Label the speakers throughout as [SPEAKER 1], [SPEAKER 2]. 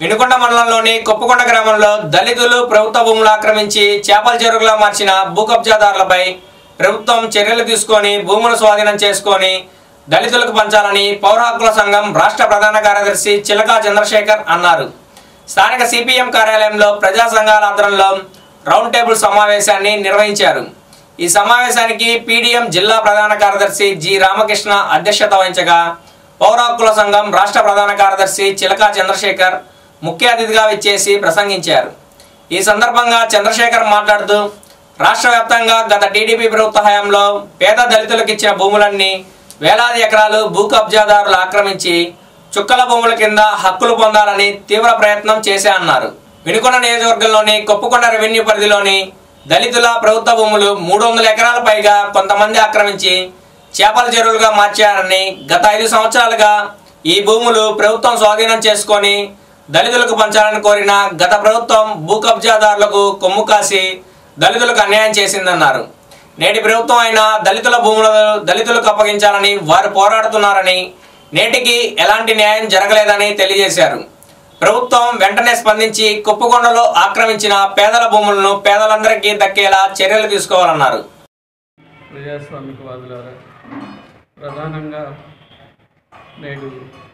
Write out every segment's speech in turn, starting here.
[SPEAKER 1] వినుకొండ మండలంలోని కొప్పకొండ గ్రామంలో దళితులు ప్రభుత్వ భూములు ఆక్రమించి చేపల చెరువులా మార్చిన భూ కబ్జాదారులపై ప్రభుత్వం చర్యలు తీసుకొని భూములు స్వాధీనం చేసుకొని దళితులకు పంచాలని పౌర హక్కుల సంఘం రాష్ట్ర ప్రధాన కార్యదర్శి చిలకా చంద్రశేఖర్ అన్నారు స్థానిక సిపిఎం కార్యాలయంలో ప్రజా సంఘాల ఆధ్వర్యంలో రౌండ్ టేబుల్ సమావేశాన్ని నిర్వహించారు ఈ సమావేశానికి పీడీఎం జిల్లా ప్రధాన కార్యదర్శి జి రామకృష్ణ అధ్యక్షత వహించగా పౌర హక్కుల సంఘం రాష్ట్ర ప్రధాన కార్యదర్శి చిలకా చంద్రశేఖర్ ముఖ్య అతిథిగా విచ్చేసి ప్రసంగించారు ఈ సందర్భంగా చంద్రశేఖర్ మాట్లాడుతూ రాష్ట్ర వ్యాప్తంగా గత టీడీపీ ప్రభుత్వ హయాంలో పేద దళితులకు ఇచ్చిన భూములన్నీ వేలాది ఎకరాలు భూ కబ్జాదారులు ఆక్రమించి చుక్కల భూముల కింద హక్కులు పొందాలని తీవ్ర ప్రయత్నం చేశా అన్నారు వినుకొండ నియోజకవర్గంలోని కొప్పుకొండ రెవెన్యూ పరిధిలోని దళితుల ప్రభుత్వ భూములు మూడు వందల ఎకరాల పైగా కొంతమంది ఆక్రమించి చేపల చెరువులుగా మార్చారని గత ఐదు సంవత్సరాలుగా ఈ భూములు ప్రభుత్వం స్వాధీనం చేసుకొని దళితులకు పంచాలని కోరిన గత ప్రభుత్వం భూ కబ్జాదారులకు కొమ్ము కాసి దళితులకు అన్యాయం చేసిందన్నారు నేటి ప్రభుత్వం అయినా దళితుల భూములను దళితులకు అప్పగించాలని వారు పోరాడుతున్నారని నేటికి ఎలాంటి న్యాయం జరగలేదని తెలియజేశారు ప్రభుత్వం వెంటనే స్పందించి కుప్పకొండలో ఆక్రమించిన పేదల భూములను పేదలందరికీ దక్కేలా చర్యలు తీసుకోవాలన్నారు
[SPEAKER 2] ప్రజాస్వామికవాదులారా ప్రధానంగా నేడు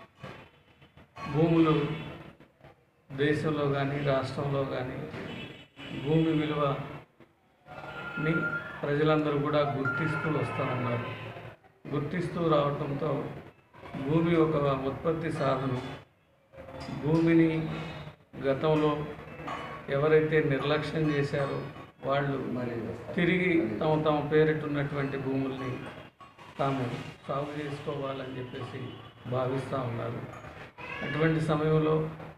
[SPEAKER 2] భూములు దేశంలో కానీ రాష్ట్రంలో కానీ భూమి విలువని ప్రజలందరూ కూడా గుర్తిస్తూ వస్తూ ఉన్నారు గుర్తిస్తూ రావడంతో భూమి ఒక ఉత్పత్తి సాధనం భూమిని గతంలో ఎవరైతే నిర్లక్ష్యం చేశారో వాళ్ళు మరి తిరిగి తమ తమ పేరిటున్నటువంటి భూముల్ని తాము సాగు చేసుకోవాలని చెప్పేసి భావిస్తూ ఉన్నారు అటువంటి సమయంలో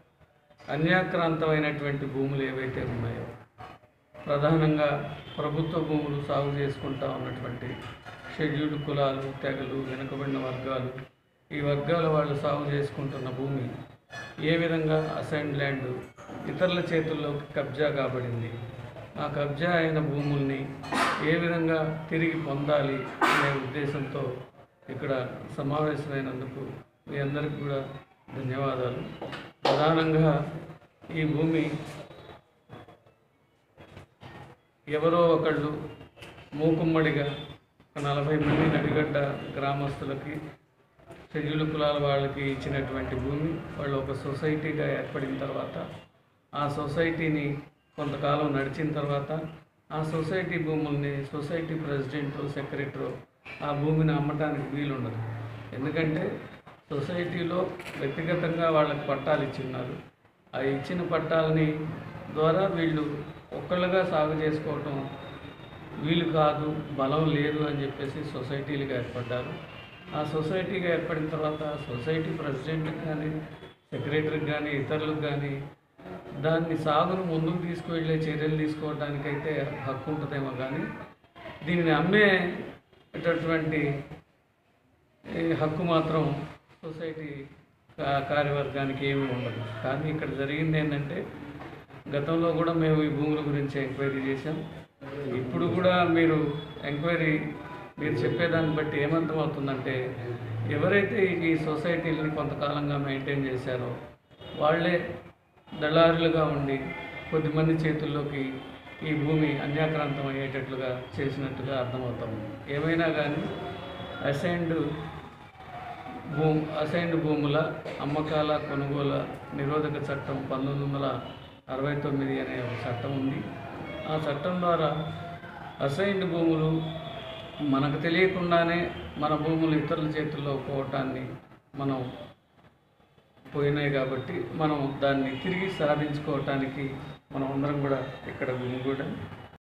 [SPEAKER 2] అన్యాక్రాంతమైనటువంటి భూములు ఏవైతే ఉన్నాయో ప్రధానంగా ప్రభుత్వ భూములు సాగు చేసుకుంటా ఉన్నటువంటి షెడ్యూల్డ్ కులాలు తెగలు వెనుకబడిన వర్గాలు ఈ వర్గాల వాళ్ళు సాగు చేసుకుంటున్న భూమి ఏ విధంగా అసైన్ ల్యాండ్ ఇతరుల చేతుల్లోకి కబ్జా కాబడింది ఆ కబ్జా అయిన భూముల్ని ఏ విధంగా తిరిగి పొందాలి అనే ఉద్దేశంతో ఇక్కడ సమావేశమైనందుకు మీ అందరికీ కూడా ధన్యవాదాలు ప్రధానంగా ఈ భూమి ఎవరో ఒకళ్ళు మూకుమ్మడిగా ఒక నలభై మంది నడిగడ్డ గ్రామస్తులకి షెడ్యూల్ కులాల వాళ్ళకి ఇచ్చినటువంటి భూమి వాళ్ళు ఒక సొసైటీగా ఏర్పడిన తర్వాత ఆ సొసైటీని కొంతకాలం నడిచిన తర్వాత ఆ సొసైటీ భూముల్ని సొసైటీ ప్రెసిడెంట్ సెక్రటరీ ఆ భూమిని అమ్మటానికి వీలుండదు ఎందుకంటే సొసైటీలో వ్యక్తిగతంగా వాళ్ళకి పట్టాలు ఇచ్చిన్నారు ఆ ఇచ్చిన పట్టాలని ద్వారా వీళ్ళు ఒక్కళ్ళుగా సాగు చేసుకోవటం వీలు కాదు బలం లేదు అని చెప్పేసి సొసైటీలుగా ఏర్పడ్డారు ఆ సొసైటీగా ఏర్పడిన తర్వాత సొసైటీ ప్రెసిడెంట్కి కానీ సెక్రటరీకి కానీ ఇతరులకు కానీ దాన్ని సాగును ముందుకు తీసుకువెళ్ళే చర్యలు తీసుకోవడానికైతే హక్కు ఉంటుందేమో కానీ దీనిని అమ్మేటటువంటి ఈ హక్కు మాత్రం సొసైటీ కా- కార్యవర్గానికి ఏమీ ఉండదు కానీ ఇక్కడ జరిగింది ఏంటంటే గతంలో కూడా మేము ఈ భూముల గురించి ఎంక్వైరీ చేశాం ఇప్పుడు కూడా మీరు ఎంక్వైరీ మీరు చెప్పేదాన్ని బట్టి ఏమర్థం అవుతుందంటే ఎవరైతే ఈ సొసైటీలని కొంతకాలంగా మెయింటైన్ చేశారో వాళ్ళే దళారులుగా ఉండి కొద్దిమంది చేతుల్లోకి ఈ భూమి అన్యాక్రాంతం అయ్యేటట్లుగా చేసినట్టుగా అర్థమవుతాము ఏమైనా కానీ అసైన్డ్ భూ అసైన్డ్ భూముల అమ్మకాల కొనుగోల నిరోధక చట్టం పంతొమ్మిది వందల అరవై తొమ్మిది అనే ఒక చట్టం ఉంది ఆ చట్టం ద్వారా అసైన్డ్ భూములు మనకు తెలియకుండానే మన భూములు ఇతరుల చేతుల్లో పోవటాన్ని మనం పోయినాయి కాబట్టి మనం దాన్ని తిరిగి సాధించుకోవటానికి మనం అందరం కూడా ఇక్కడ గుమిగూడాం